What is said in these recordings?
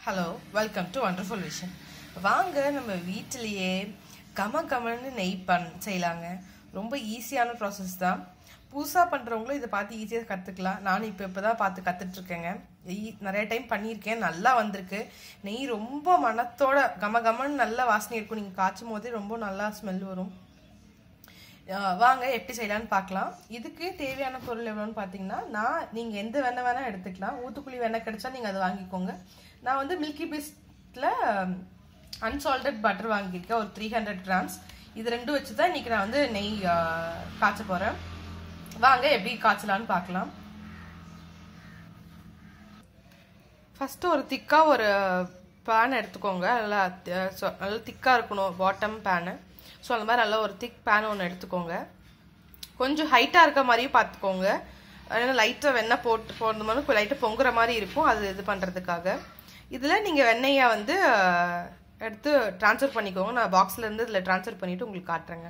hello welcome to wonderful vision வாங்க நம்ம வீட்டிலேயே கம கமன்னு நெய் பண் செய்யலாங்க ரொம்ப ஈஸியான ப்ராசஸ் தான் புதுசாக பண்ணுறவங்களும் இதை பார்த்து ஈஸியாக கற்றுக்கலாம் நானும் இப்போ இப்போ தான் பார்த்து கற்றுட்ருக்கேங்க நிறைய டைம் பண்ணியிருக்கேன் நல்லா வந்திருக்கு நெய் ரொம்ப மனத்தோட கம கமன்னு நல்லா வாசனை இருக்கும் நீங்கள் காய்ச்சும் போதே ரொம்ப நல்லா ஸ்மெல் வரும் அஹ் வாங்க எப்படி செய்யலாம்னு பார்க்கலாம் இதுக்கு தேவையான பொருள் எவ்வளோன்னு பார்த்தீங்கன்னா நான் நீங்கள் எந்த வெண்ணெய் வேணால் எடுத்துக்கலாம் ஊத்துக்குழி வெண்ணெய் கிடைச்சா நீங்கள் அதை வாங்கிக்கோங்க நான் வந்து மில்கி பிஸ்டில் அன்சால்டட் பட்டர் வாங்கியிருக்கேன் ஒரு த்ரீ ஹண்ட்ரட் கிராம்ஸ் இது ரெண்டும் வச்சு தான் இன்றைக்கி நான் வந்து நெய் அஹ், காய்ச்ச போகிறேன் வாங்க எப்படி காய்ச்சலான்னு பார்க்கலாம் ஃபஸ்ட்டு ஒரு திக்காக ஒரு பேன் எடுத்துக்கோங்க நல்லா தி- சொ- நல்லா திக்காக இருக்கணும் பாட்டம் பேனு ஸோ அந்த மாதிரி நல்லா ஒரு திக் பேன் ஒன்று எடுத்துக்கோங்க கொஞ்சம் ஹைட்டாக இருக்க மாதிரியும் பார்த்துக்கோங்க ஏன்னா லைட்டாக வெண்ணெய் போட்டு போடுற மாதிரி லைட்டாக பொங்குற மாதிரி இருக்கும் அது இது பண்ணுறதுக்காக இதில் நீங்கள் வெண்ணெயை வந்து அஹ், எடுத்து ட்ரான்ஸ்ஃபர் பண்ணிக்கோங்க நான் பாக்ஸில் இருந்து இதில் ட்ரான்ஸ்ஃபர் பண்ணிவிட்டு உங்களுக்கு காட்டுறேங்க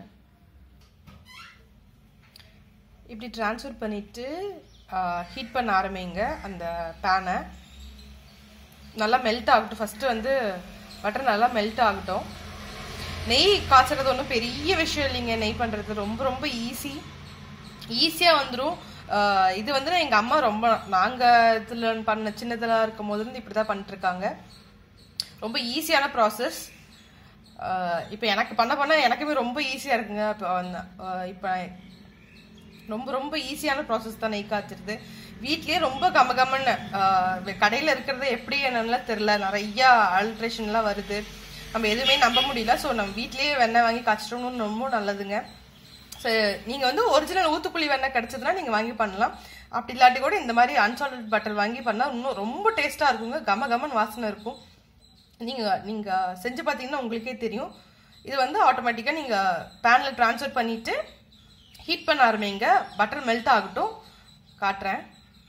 இப்படி ட்ரான்ஸ்ஃபர் பண்ணிவிட்டு ஹீட் பண்ண ஆரம்பிங்க அந்த பேனை நல்லா மெல்ட் ஆகட்டும் ஃபஸ்ட்டு வந்து பட்டர் நல்லா மெல்ட் ஆகட்டும் நெய் காய்ச்சறது ஒன்றும் பெரிய விஷயம் இல்லைங்க நெய் பண்ணுறது ரொம்ப ரொம்ப ஈஸி ஈஸியாக வந்துடும் இது வந்து எங்கள் அம்மா ரொம்ப நாங்கள் இதில் பண்ண சின்னதெல்லாம் இருக்கும் போது இருந்து இப்படி தான் பண்ணிட்டுருக்காங்க ரொம்ப ஈஸியான ப்ராசஸ் இப்போ எனக்கு பண்ண பண்ண எனக்குமே ரொம்ப ஈஸியாக இருக்குங்க இப்போ இப்போ ரொம்ப ரொம்ப ஈஸியான ப்ராசஸ் தான் நெய் காய்ச்சிருது வீட்லயே ரொம்ப கம கமன்னு கடையில் இருக்கிறது எப்படி என்னன்னுலாம் தெரில நிறைய ஆல்ட்ரேஷன்லாம் வருது நம்ம எதுவுமே நம்ப முடியல ஸோ நம்ம வீட்லயே வெண்ணெய் வாங்கி காய்ச்சிட்டோம்னு ரொம்ப நல்லதுங்க ஸோ நீங்கள் வந்து ஒரிஜினல் ஊத்துக்குழி வெண்ணெய் கிடச்சதுன்னா நீங்கள் வாங்கி பண்ணலாம் அப்படி இல்லாட்டி கூட இந்த மாதிரி அன்சால்டட் பட்டர் வாங்கி பண்ணால் இன்னும் ரொம்ப டேஸ்ட்டாக இருக்குங்க கம கமன் வாசனை இருக்கும் நீங்கள் நீங்கள் செஞ்சு பார்த்தீங்கன்னா உங்களுக்கே தெரியும் இது வந்து ஆட்டோமேட்டிக்காக நீங்கள் பேனில் ட்ரான்ஸ்ஃபர் பண்ணிவிட்டு ஹீட் பண்ண ஆரம்பிங்க பட்டர் மெல்ட் ஆகட்டும் காட்டுறேன்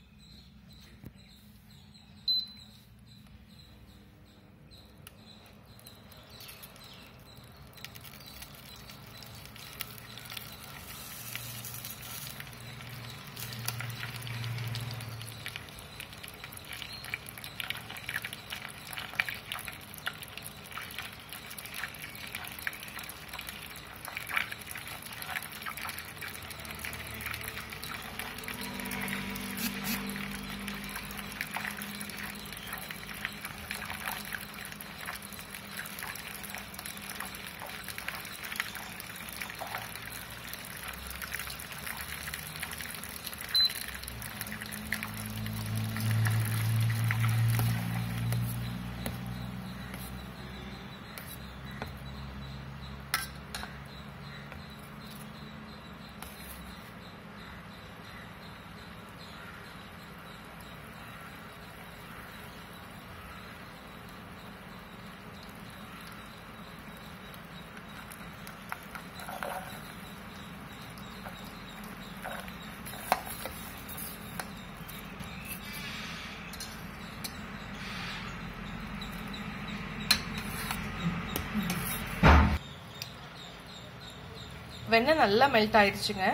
வெண்ணெய் நல்லா மெல்ட் ஆயிடுச்சுங்க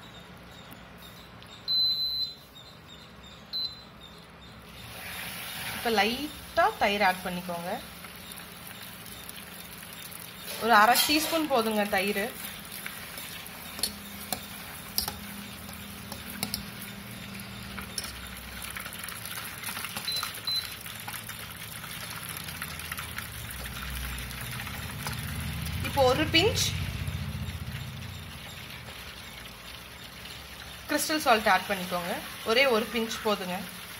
இப்போ லைட்டாக தயிர் ஆட் பண்ணிக்கோங்க ஒரு அரை டீஸ்பூன் போதுங்க தயிர் இப்போ ஒரு பிஞ்ச் கிறிஸ்டல் சால்ட் ஆட் பண்ணிக்கோங்க ஒரே ஒரு பிஞ்ச் போதுங்க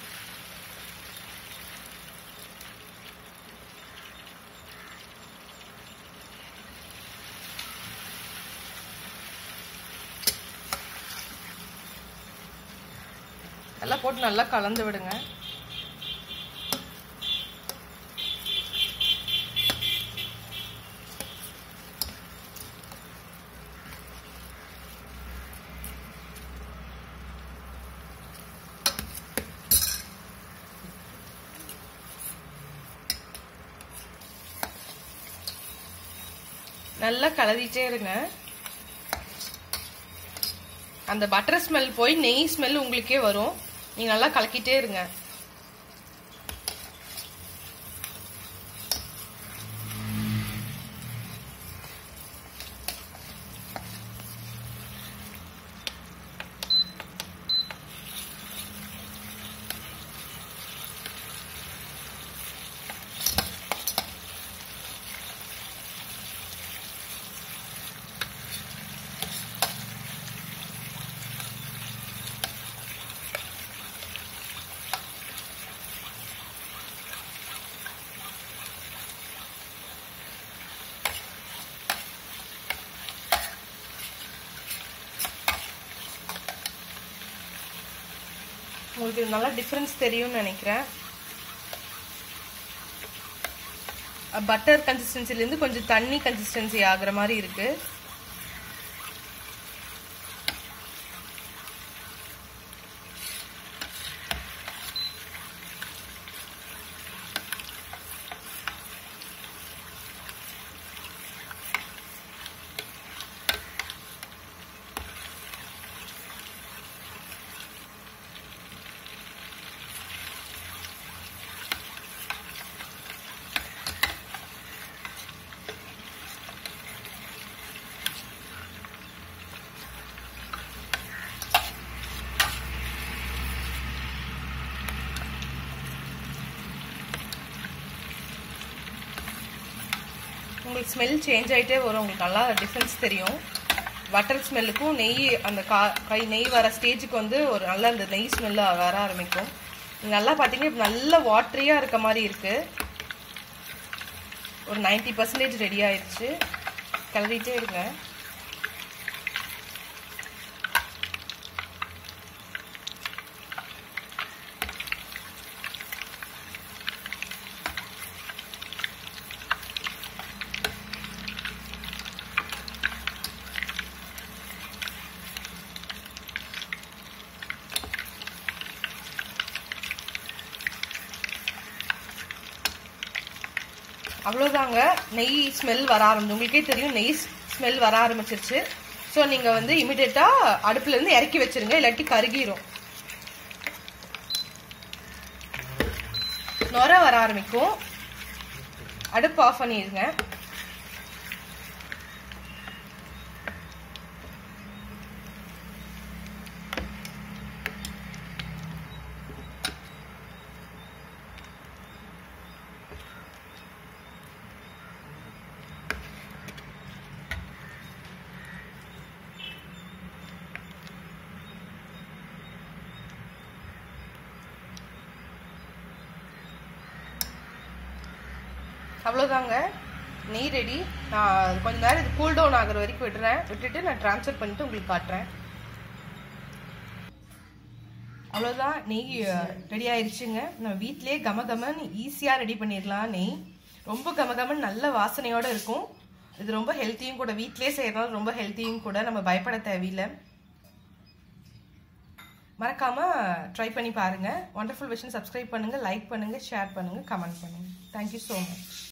எல்லாம் போட்டு நல்லா கலந்து விடுங்க நல்லா கலரிட்டே இருங்க அந்த பட்டர் ஸ்மெல் போய் நெய் ஸ்மெல் உங்களுக்கே வரும் நீங்க நல்லா கலக்கிட்டே இருங்க உங்களுக்கு நல்லா டிஃப்ரென்ஸ் தெரியும்னு நினைக்கிறேன் பட்டர் கன்சிஸ்டன்சிலேருந்து கொஞ்சம் தண்ணி கன்சிஸ்டன்சி ஆகுற மாதிரி இருக்கு உங்களுக்கு ஸ்மெல் சேஞ்ச் ஆகிட்டே வரும் உங்களுக்கு நல்லா டிஃப்ரென்ஸ் தெரியும் பட்டர் ஸ்மெல்லுக்கும் நெய் அந்த கா கை நெய் வர ஸ்டேஜுக்கு வந்து ஒரு நல்ல அந்த நெய் ஸ்மெல்லு வர ஆரம்பிக்கும் நீங்க நல்லா பார்த்தீங்கன்னா நல்ல வாட்டரியாக இருக்க மாதிரி இருக்கு ஒரு நைன்டி பர்சன்டேஜ் ரெடி ஆயிடுச்சு கிளறிட்டே இருங்க அவ்வளோதாங்க நெய் ஸ்மெல் வர ஆரம்பிச்சு உங்களுக்கே தெரியும் நெய் ஸ்மெல் வர ஆரம்பிச்சிருச்சு ஸோ நீங்கள் வந்து இமிடியேட்டாக அடுப்புலேருந்து இறக்கி வச்சிருங்க இல்லாட்டி கருகிரும் நுர வர ஆரம்பிக்கும் அடுப்பு ஆஃப் பண்ணிடுங்க அவ்வளோதாங்க நெய் ரெடி நான் கொஞ்ச நேரம் இது கூல் டவுன் ஆகுற வரைக்கும் விடுறேன் விட்டுட்டு நான் ட்ரான்ஸ்ஃபர் பண்ணிட்டு உங்களுக்கு காட்டுறேன் அவ்வளோதான் நெய் ரெடி ஆயிடுச்சுங்க நம்ம வீட்டிலேயே கம கமன்னு ஈஸியாக ரெடி பண்ணிடலாம் நெய் ரொம்ப கம கமன்னு நல்ல வாசனையோட இருக்கும் இது ரொம்ப ஹெல்த்தியும் கூட வீட்டிலேயே செய்யறதுனால ரொம்ப ஹெல்த்தியும் கூட நம்ம பயப்பட தேவையில்லை மறக்காம ட்ரை பண்ணி பாருங்க ஒண்டர்ஃபுல் விஷன் சப்ஸ்கிரைப் பண்ணுங்க லைக் பண்ணுங்க ஷேர் பண்ணுங்க கமெண்ட் பண்ணுங்க தேங்க்யூ ஸோ மச்